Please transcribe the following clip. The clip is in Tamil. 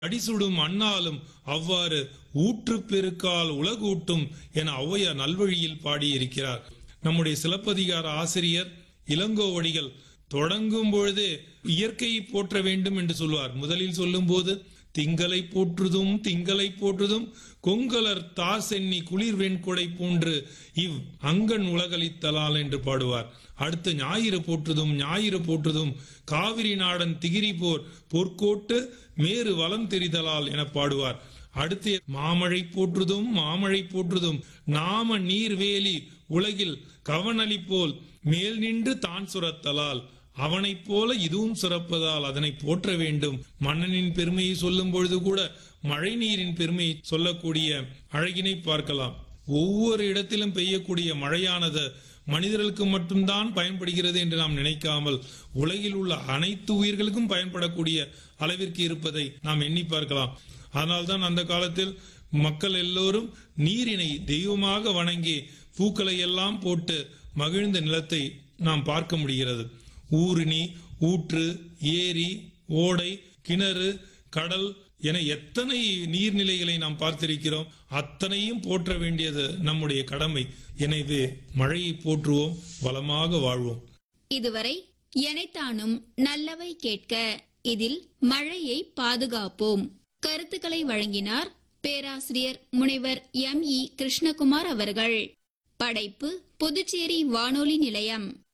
அடிசுடும் அண்ணாலும் அவ்வாறு ஊற்று பெருக்கால் உலகூட்டும் என ஔவையார் நல்வழியில் பாடியிருக்கிறார் நம்முடைய சிலப்பதிகார ஆசிரியர் இளங்கோவடிகள் தொடங்கும் பொழுதே இயற்கையை போற்ற வேண்டும் என்று சொல்வார் முதலில் சொல்லும்போது திங்களை போற்றுதும் திங்களை போற்றுதும் கொங்கலர் தா சென்னி குளிர் வெண்கொடை போன்று இவ் அங்கன் உலகளித்தலால் என்று பாடுவார் அடுத்து ஞாயிறு போற்றுதும் ஞாயிறு போற்றுதும் காவிரி நாடன் திகிரி போர் பொற்கோட்டு மேறு வலம் தெரிதலால் என பாடுவார் அடுத்து மாமழை போற்றுதும் மாமழை போற்றுதும் நாம நீர்வேலி உலகில் கவனளி போல் மேல் நின்று தான் சுரத்தலால் அவனைப் போல இதுவும் சுரப்பதால் அதனை போற்ற வேண்டும் மன்னனின் பெருமையை சொல்லும் பொழுது கூட மழை நீரின் பெருமையை சொல்லக்கூடிய அழகினை பார்க்கலாம் ஒவ்வொரு இடத்திலும் பெய்யக்கூடிய மழையானது மனிதர்களுக்கு மட்டும்தான் பயன்படுகிறது என்று நாம் நினைக்காமல் உலகில் உள்ள அனைத்து உயிர்களுக்கும் பயன்படக்கூடிய அளவிற்கு இருப்பதை நாம் எண்ணி பார்க்கலாம் அதனால்தான் அந்த காலத்தில் மக்கள் எல்லோரும் நீரினை தெய்வமாக வணங்கி பூக்களை எல்லாம் போட்டு மகிழ்ந்த நிலத்தை நாம் பார்க்க முடிகிறது ஊருணி ஊற்று ஏரி ஓடை கிணறு கடல் என எத்தனை நீர்நிலைகளை நாம் பார்த்திருக்கிறோம் அத்தனையும் போற்ற வேண்டியது நம்முடைய கடமை எனவே மழையை போற்றுவோம் வளமாக வாழ்வோம் இதுவரை எனைத்தானும் நல்லவை கேட்க இதில் மழையை பாதுகாப்போம் கருத்துக்களை வழங்கினார் பேராசிரியர் முனைவர் எம் இ கிருஷ்ணகுமார் அவர்கள் படைப்பு புதுச்சேரி வானொலி நிலையம்